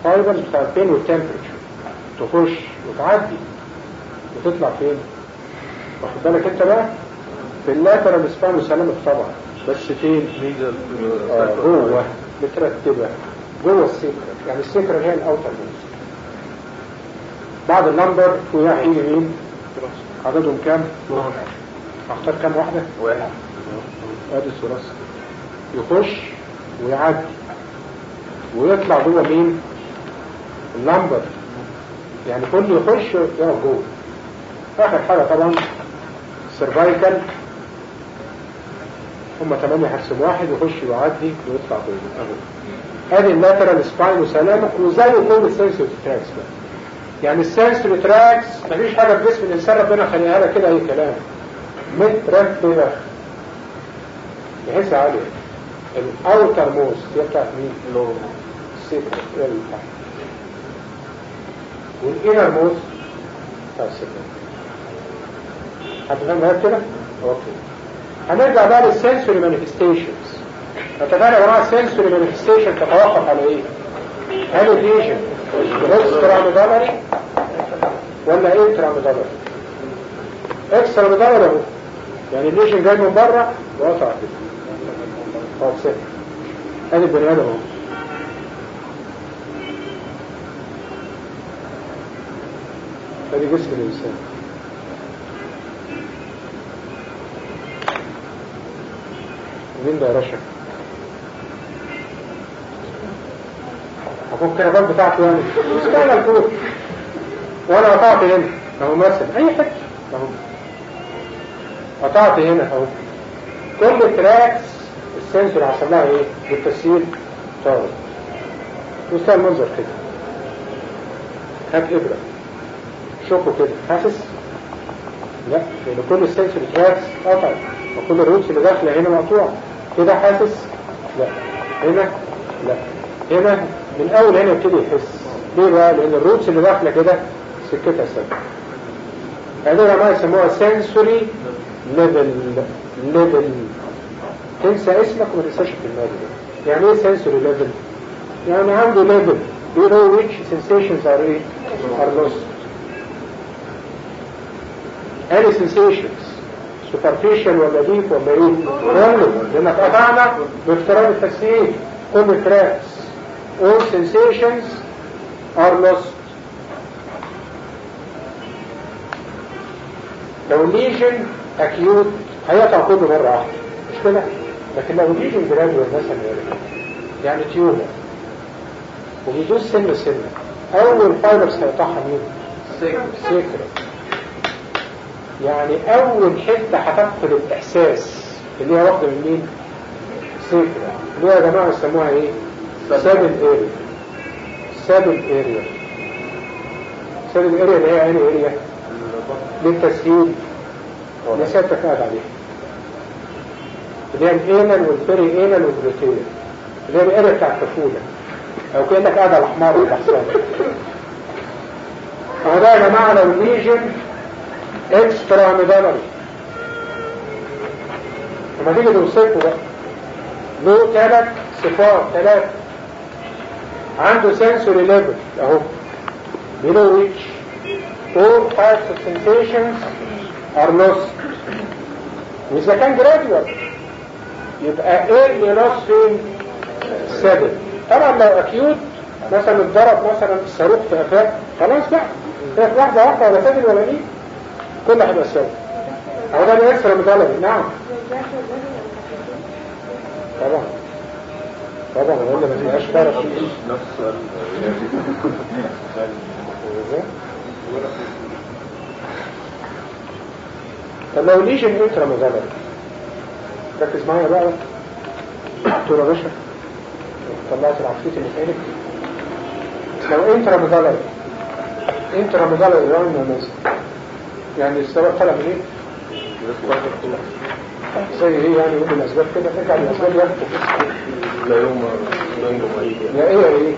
فايبرز بتاع البين والتمبرتشر تخش وتعدي وتطلع فين واخد بالك انت بقى في اللاترال سباين وسلامك طبعا بس فين ميدل آه جوه مترتبة جوه السكرة يعني السكرة هي الاوتر موست بعد اللمبر ويا حين مين عددهم كام اختار كام واحدة واحد ادي الثلاثي يخش ويعدي ويطلع جوه مين اللمبر يعني كله يخش يقف جوه اخر حاجة طبعا السيرفايكال هم تمانية حرسم واحد يخش ويعدي ويطلع جوه اهو ادي اللاترال سباين وسلامك وزي كل السنسوري تراكس بقى يعني السنسوري تراكس مفيش حاجة في جسم الانسان ربنا خليها لها كده اي كلام مترتبة بحيث عالية الاوتر موست هي بتاعت مين؟ لو السيكرت هي اللي تحت والانر موست بتاع السيكرت حد فاهم غير كده؟ اوكي هنرجع بقى للسنسوري مانيفستيشنز اتفقنا يا جماعه السنسوري مانيفستيشن تتوقف على ايه؟ هل الليجن اكستراميدالري ولا انتراميدالري؟ اكستراميدالري اهو يعني الليجن جاي من بره وقطع كده طب سكر ادي البني ادم اهو ادي جسم الانسان مين ده يا رشا هكون الكرافات بتاعته يعني اشتغل الكود وانا قطعت هنا اهو مثلا اي حته اهو قطعت هنا اهو كل تراكس السنسور حصل لها ايه بالتسهيل طارت وصل المنظر كده هات ابره شوفوا كده حاسس لا لان كل السنسور تراكس قطعت وكل الروتس اللي داخله هنا مقطوعه كده حاسس لا هنا لا هنا من اول هنا يبتدي يحس ليه بقى لان الروتس اللي داخله كده سكتها سبب هذول يا جماعه يسموها سنسوري ليفل ليفل تنسى اسمك وما تنساش الكلمات دي يعني ايه سنسوري ليفل يعني عنده ليفل below which sensations are ايه are lost any sensations superficial ولا deep ولا ايه كله لانك قطعنا بافتراض التسهيل كل tracks all sensations are lost لو ليجن acute هيقطع كله مرة واحدة مش كده لكن لو ليجن جرادوال مثلا يعني تيومر وبيدوس سنة سنة أول فايروس هيقطعها مين؟ سيكرة يعني أول حتة هتفقد الإحساس اللي هي واخدة من مين؟ سيكرة اللي هي يا جماعة يسموها إيه؟ سابل اريا سابل اريا سابل اريا اللي هي أنهي اريا؟ للتسهيل اللي سيادتك قاعد عليها اللي هي الانال والبري انال والبروتين اللي هي الاريا بتاع الطفوله او كانك قاعد على حمار ولا حصان اهو ده يا جماعه لو ليجن اكسترا ميدالري لما تيجي توصفه بقى له ثلاث صفات ثلاث عنده sensory level اهو below which all types of sensations are lost واذا كان gradual يبقى early loss فين سبب طبعا لو اكيوت مثلا اتضرب مثلا الصاروخ في قفاه خلاص بقى هي في واحده واحده ولا سبب ولا دي كل هيبقى سبب هو ده الاكسترا مطالب نعم طبعا طبعا ولا ما تبقاش فارق نفس طب لو ليجن انترا مزالة ركز معايا بقى دكتور يا باشا طلعت العفريت اللي في عينك لو انترا مزالة انترا مزالة يعني مثلا يعني السبب طلع من ايه؟ زي ايه يعني يقول الاسباب كده ارجع للاسباب ياخد لا يوم لونجو معيد يا ايه يا ايه؟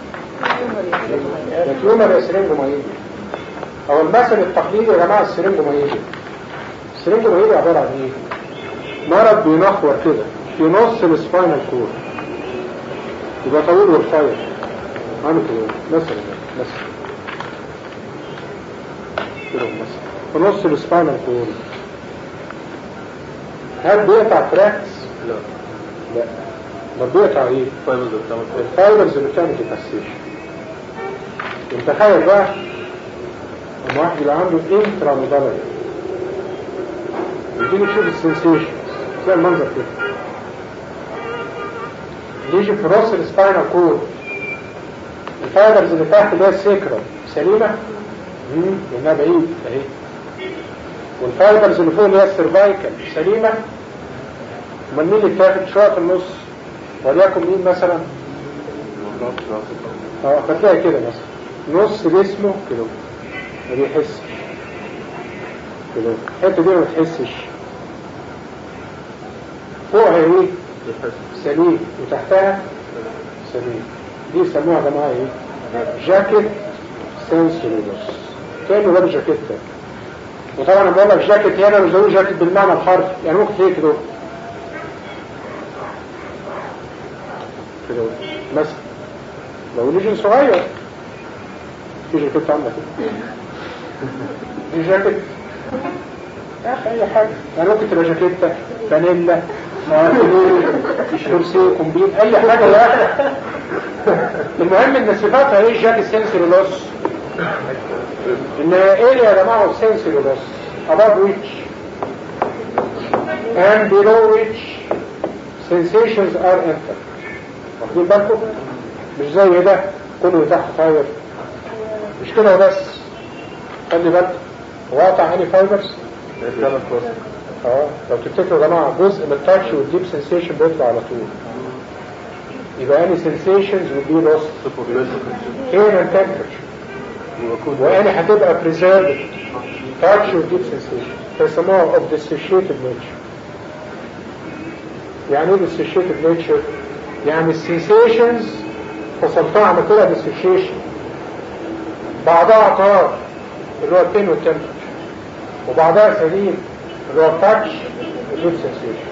يا تيومر يا سرنجومايدي هو المثل التقليدي يا جماعه السرنجومايدي السرنجومايدي عباره عن ايه؟ مرض بينخور كده في نص السباينال كور يبقى طويل والقصير عامل كده مثلا مثلا كده مثلا في نص السباينال كورد هل بيقطع تراكس؟ لا لا ما بيقطع ايه؟ فايبرز بتعمل كده الفايبرز اللي بتعمل ديكاستيشن انت تخيل بقى لما واحد يبقى عنده انترا ميدالري يجي تشوف السنسيشن تلاقي المنظر كده يجي في راس السباينال كورد الفايبرز اللي تحت اللي هي السيكرا سليمة مم، لانها بعيد اهي والفايبرز اللي فوق اللي هي السيرفايكال سليمة امال مين اللي بتاخد شوية في النص وليكن مين مثلا اه فتلاقي كده مثلا نص جسمه كده ما بيحسش كده الحته دي ما بتحسش فوقها ايه سليم وتحتها سليم دي يسموها يا جماعه ايه جاكيت سنسوريلوس كانه لابس جاكيت ده وطبعا انا بقول لك جاكيت هنا مش بقول جاكيت بالمعنى الحرفي يعني ممكن تلاقيه كده كده مثلا لو ليجن صغير في جاكيت عندك دي جاكيت يا اخي اي حاجه يعني ممكن تبقى جاكيته فانيلا كرسي كومبين اي حاجه يا اخي المهم ان صفاتها ايه جاكيت سنسوري لوس ان ايه يا جماعه سنسوري لوس above which and below which sensations are entered واخدين بالكم مش زي ده كله تحت فايبر مش كده وبس خلي بالك هو قطع اني فايبرز اه لو تفتكروا يا جماعه جزء من التاتش والديب سنسيشن بيطلع على طول يبقى اني سنسيشنز will be lost pain and temperature واني هتبقى preserved touch والديب سنسيشن فيسموها of dissociated nature يعني ايه dissociated nature؟ يعني السنسيشنز فصلتها عملت لها ديسوشيشن بعضها طار اللي هو البين والتمبرتشر وبعضها سليم اللي هو التاتش والليف سنسيشن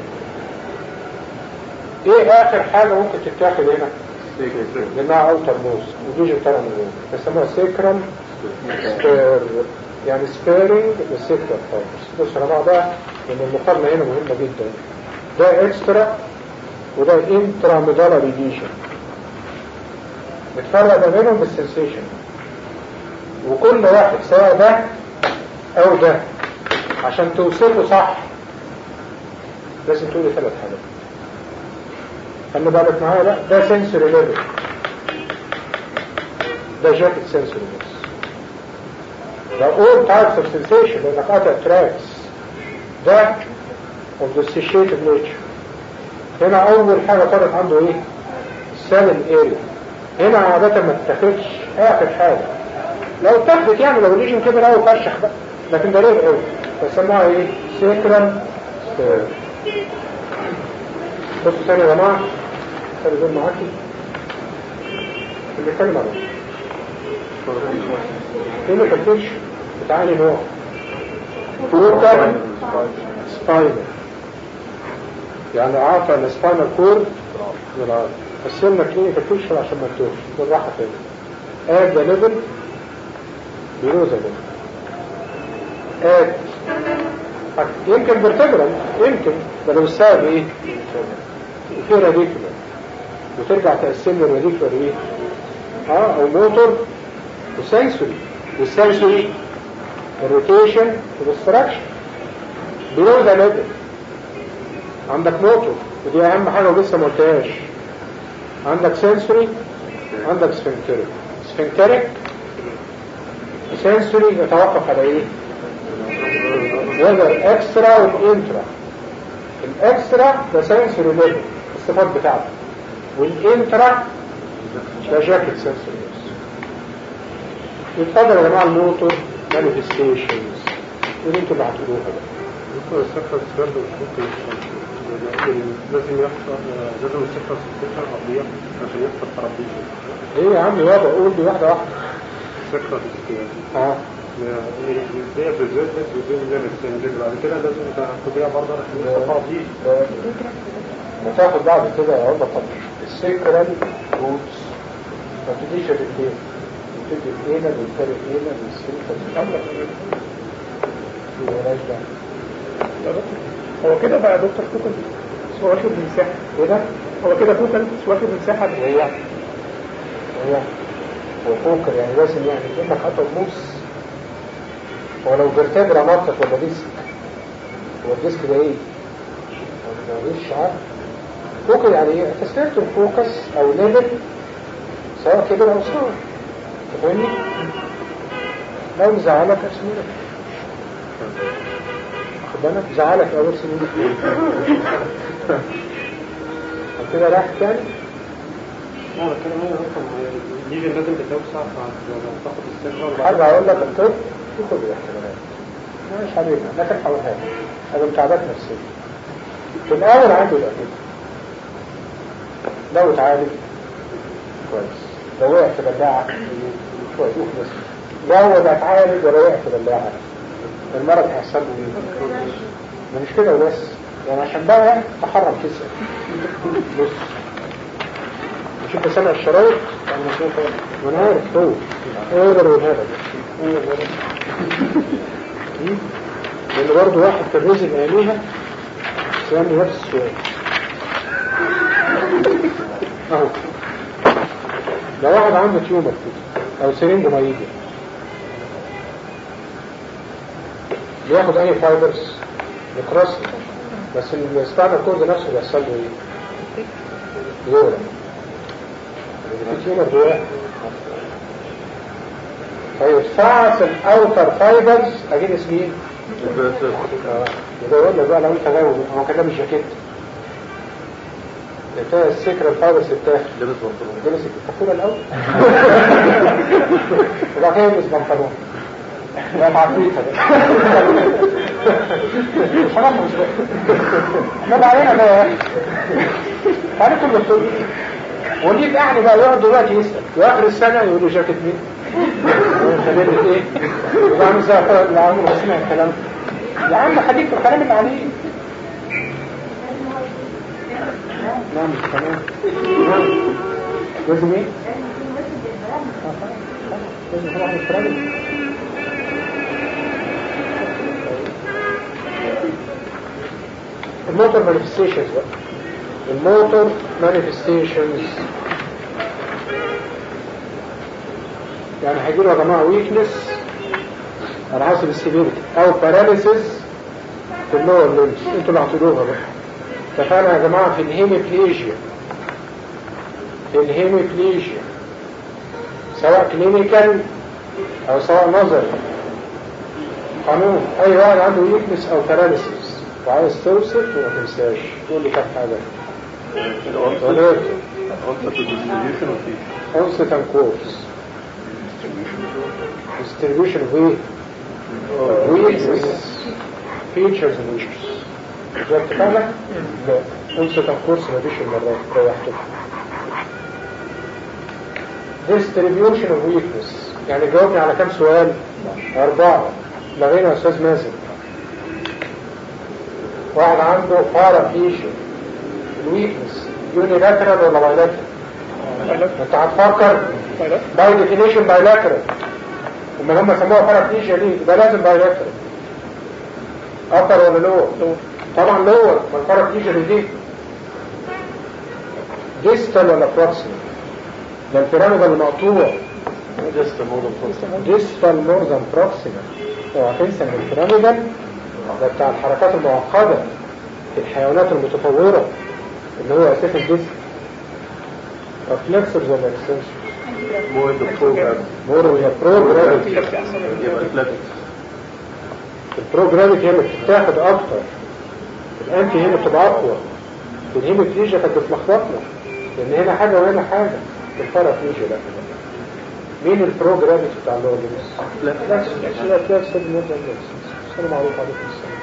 ايه اخر حاجه ممكن تتاخد هنا؟ لانها اوتر موز ودي جترا موز بيسموها سيكرم سبير يعني سبيرنج للسيكرم فايبرز بص يا جماعه بقى ان المقارنه هنا مهمه جدا ده اكسترا وده انترا ميدالري ليجن بتفرق ما بينهم بالسنسيشن وكل واحد سواء ده او ده عشان توصفه صح لازم تقولي ثلاث حاجات خلي بالك معايا لا ده سنسوري ليفل ده جاكيت سنسوري بس ده all types of sensation لانك قاطع تراكس ده of the satiated nature هنا اول حاجة طارت عنده ايه السالم اريا هنا عادة ما تتاخدش اخر حاجة لو اتاخدت يعني لو الليجن كبر قوي فرشح بقى لكن ده ليه قوي بسموها ايه سيكرم بصوا تاني يا جماعة خلي دول معاكي اللي كلمة ده ايه اللي كنتش بتعاني نوع فوكر سباينر يعني عارفة السباينال كورد بالعرض قسمنا كلينيكال بيكشر عشان ما تتوهش بالراحة تاني اد ذا ليفل بيلو ذا ليفل اد يمكن فيرتبرال يمكن ده لو السبب ايه؟ وفي راديكولار وترجع تقسم له الراديكولار ايه؟ اه او موتور وسنسوري والسنسوري الروتيشن والديستراكشن بيلو ذا ليفل عندك موتور ودي اهم حاجة ولسه ما قلتهاش عندك سنسوري عندك سفنكتريك سفنكتريك سنسوري يتوقف على ايه وذر اكسترا والانترا الاكسترا ده سنسوري ليفل الصفات بتاعته والانترا ده جاكيت سنسوري بس يتفضل يا جماعه الموتور مانيفستيشنز ودي انتوا اللي هتقولوها بقى دكتور السفر السفر ممكن يحصل لازم يحصل لازم السفر السفر قضية عشان يحصل ترابيزه ايه يا عم يابا قول لي واحده واحده السفر الاستياء اه دي بالذات بس بدون غير السنجل بعد كده لازم تاخديها برضه عشان يحصل ترابيزه وتاخد بعد كده يا عمر طب السيكرال روتس ما بتديش الاثنين بتدي الاينا بالفرق اينا بالسلطة بالأمر مالهاش دعوة هو كده بقى دكتور فوكل بس هو واخد مساحة كده هو كده فوكل بس واخد مساحة هي هي هو فوكر يعني لازم يعني كأنك قطع موس هو لو فيرتبرا نطت ولا ديسك هو الديسك ده ايه؟ ما مش عارف فوكر يعني ايه؟ تسلية الفوكس او ليفل سواء كبر او صغير تفهمني؟ لو زعلك اسمه لك واخد بالك زعلك اول سنين كده راح تاني لا بتكلم انا مثلا ليجن لازم بتوسع فتاخد السكرة حاجة اقول لك الطب في كل الاحتمالات مش علينا لكن حاولها هذا متعبات نفسية في الاول عنده يبقى كده لو اتعالج كويس لو وقع في بلاعة كويس بس لو ما اتعالج ولا وقع في بلاعة المرض هيحصل له ايه؟ ده مش كده وبس يعني عشان بقى تحرم تسأل بص مش انت سامع الشرايط يعني وانا عارف هو اقدر اقولها لك لان برضه واحد في الرزق قاليها سألني نفس السؤال اهو لو واحد عنده تيومر كده او سرنج ميجي بياخد اي فايبرز يكرس بس السبانر كورد نفسه بيحصل له ايه؟ يورم في تيومر جواه فيتفعص الاوتر فايبرز اجيب اسمين يبقى يقول لك بقى لو انت غاوي هو كان لابس جاكيت انتهى السكر الفايبرز بتاعك لابس بنطلون لابس الكفوله الاول وبعد كده يلبس بنطلون يا معفريتة مش هنعرف مش بقى احنا علينا بقى يا اخي تعالى كل الدكتور وليك يعني بقى يقعد دلوقتي يسأل واخر السنة يقول له جاكيت مين؟ خلينا ايه؟ يبقى عامل زي اللي عمره سمع الكلام يا عم خليك في الكلام اللي عليه نعم تمام نعم لازم ايه؟ لازم طبعا الفراغ الموتور مانيفستيشنز بقى الموتور مانيفستيشنز يعني هيجيله يا جماعه ويكنس على حسب السيفيرتي او باراليسيس في اللور ليمز انتوا اللي هتقولوها بقى اتفقنا يا جماعه في الهيميبليجيا في الهيميبليجيا سواء كلينيكال او سواء نظري قانون اي واحد عنده ويكنس او باراليسيس وعايز توصف وما تنساش تقول لي كام حاجه ولكن onset and course distribution of weight weakness features and issues جبت بالك؟ لا onset and course ما فيش المرات ريحتك distribution of weakness يعني جاوبني على كام سؤال أربعة لغينا يا أستاذ مازن واحد عنده بارافيشن الويكنس يونيلاترال ولا بايلاترال انت هتفكر باي ديفينيشن بايلاترال وما هم سموها بارافيشن ليه ده لازم بايلاترال ابر ولا لور طبعا لور ما البارافيشن دي ديستال ولا بروكسيمال ده البيراميدال المقطوع ديستال مور ذان بروكسيمال اوعى تنسى ان البيراميدال ده بتاع الحركات المعقدة في الحيوانات المتطورة اللي هو اساسا الجسم فليكسرز ولا اكستنشن مور ذا بروجرام مور ولا برو جرافيتي يبقى اتلتكس البرو جرافيتي هي اللي بتتاخد اكتر الانتي هنا بتبقى اقوى في الهيموفليجيا كانت بتلخبطنا لان هنا حاجه وهنا حاجه في البارافليجيا لا مين البرو جرافيتي بتاع اللورجنس؟ لا لا لا لا السنة معروف عليكم السلام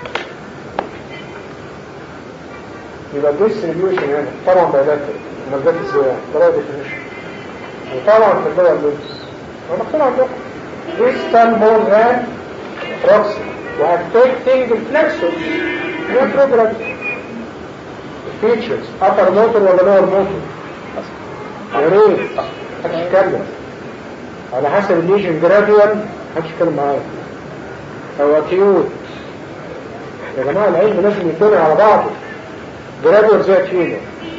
يبقى الديستريبيوشن هنا طبعا بايلاترال امال جت ازاي؟ طلع ديفينيشن وطبعا في اللغه اللبس انا مقتنع بده ديستال مور ذان بروكسي وافكتنج الفلكسورز هي بروجرام فيتشرز ابر موتور ولا لور موتور يا ريت محدش يتكلم على حسب الليجن جراديوال محدش يتكلم معايا او اكيوت يا جماعة العلم لازم يتبني على بعضه جراديوال زي اكيوت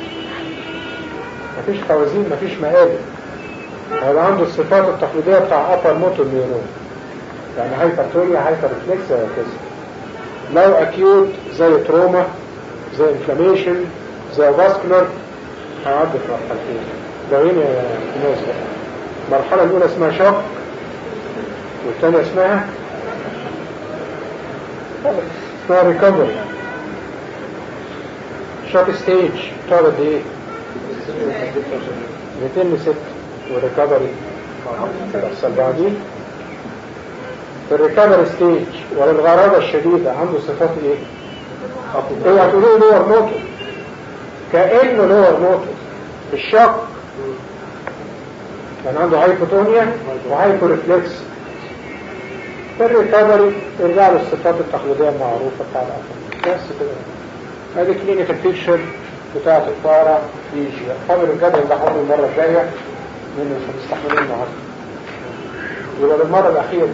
مفيش خوازين مفيش مقابل هيبقى عنده الصفات التقليدية بتاع upper motor neuron يعني هايبرتونيا هايبر ريفلكس وهكذا لو اكيوت زي تروما زي انفلاميشن زي فاسكولار هيعدي في مرحلتين ده هنا يا ناس بقى المرحلة الأولى اسمها شوك والثانية اسمها اسمها ريكفري شوك ستيج بتقعد قد ايه؟ 200 ل 6 وريكفري تحصل بعدين في الريكفري ستيج وللغرابة الشديدة عنده صفات ايه؟ اوعى تقولوا لور موتور كأنه لور موتور في الشق كان عنده هايبوتونيا وهايبو ريفلكس في الريكفري يرجع له الصفات التقليدية المعروفة بتاع الأطفال بس كده هذه كلينيكال بيكشر بتاعت الطارة فيجيا خبر الجدل ده حاضر المرة الجاية لأنه مش هنستحملين النهارده يبقى للمرة الأخيرة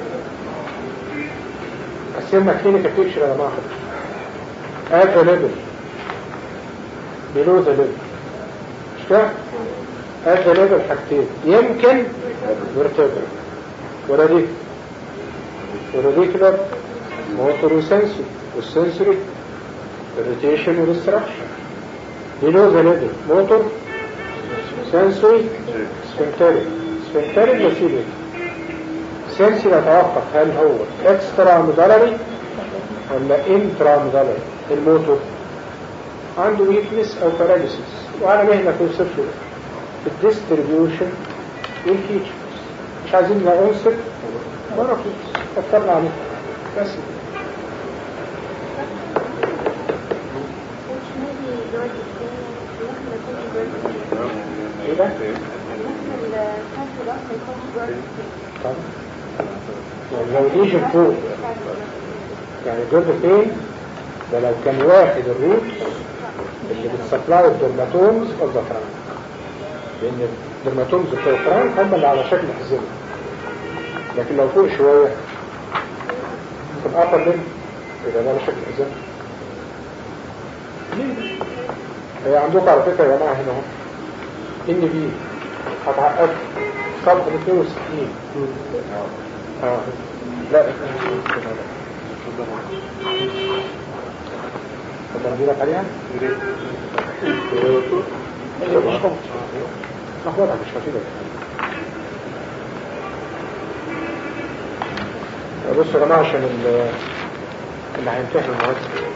قسمنا كلينيكال بيكشر يا جماعة at the level below the level مش كده؟ at the level حاجتين يمكن vertebral ولا دي وراديكولار موتور وسنسوري والسنسوري irritation وريستراكشن below the level موتور sensory sphincteric sphincteric وسيليك sensory يتوقف هل هو extra medullary ولا intra الموتور عنده ويكنس او باراليسيس وعلى مهنة توصف له الديستريبيوشن والفيتشرز مش عايزين لا عنصر ولا فيتشرز فكرنا عليه بس ايه ده؟ طب يعني لو ليجن فوق يعني جزء فين ده لو كان واحد الروت اللي بتسبلاي الدرماتومز اوف ذا فرانك لان الدرماتومز بتوع الفرانك هم اللي على شكل حزمه لكن لو فوق شويه في الابر ليم يبقى ده على شكل حزمه ليه؟ هي عندكم على فكره يا جماعه هنا اهو ان بي هتعقد صفحه 62 اه لا تقدر اديلك عليها؟ لخبطها مش هتفيدك بصوا يا جماعه عشان اللي هيمتحنوا النهارده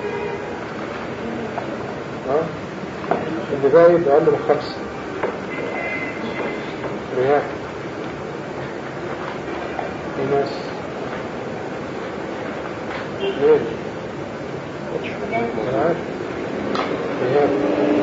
ها اللي زايد اقل من خمسه رياح الناس ليه؟ انا عارف رياح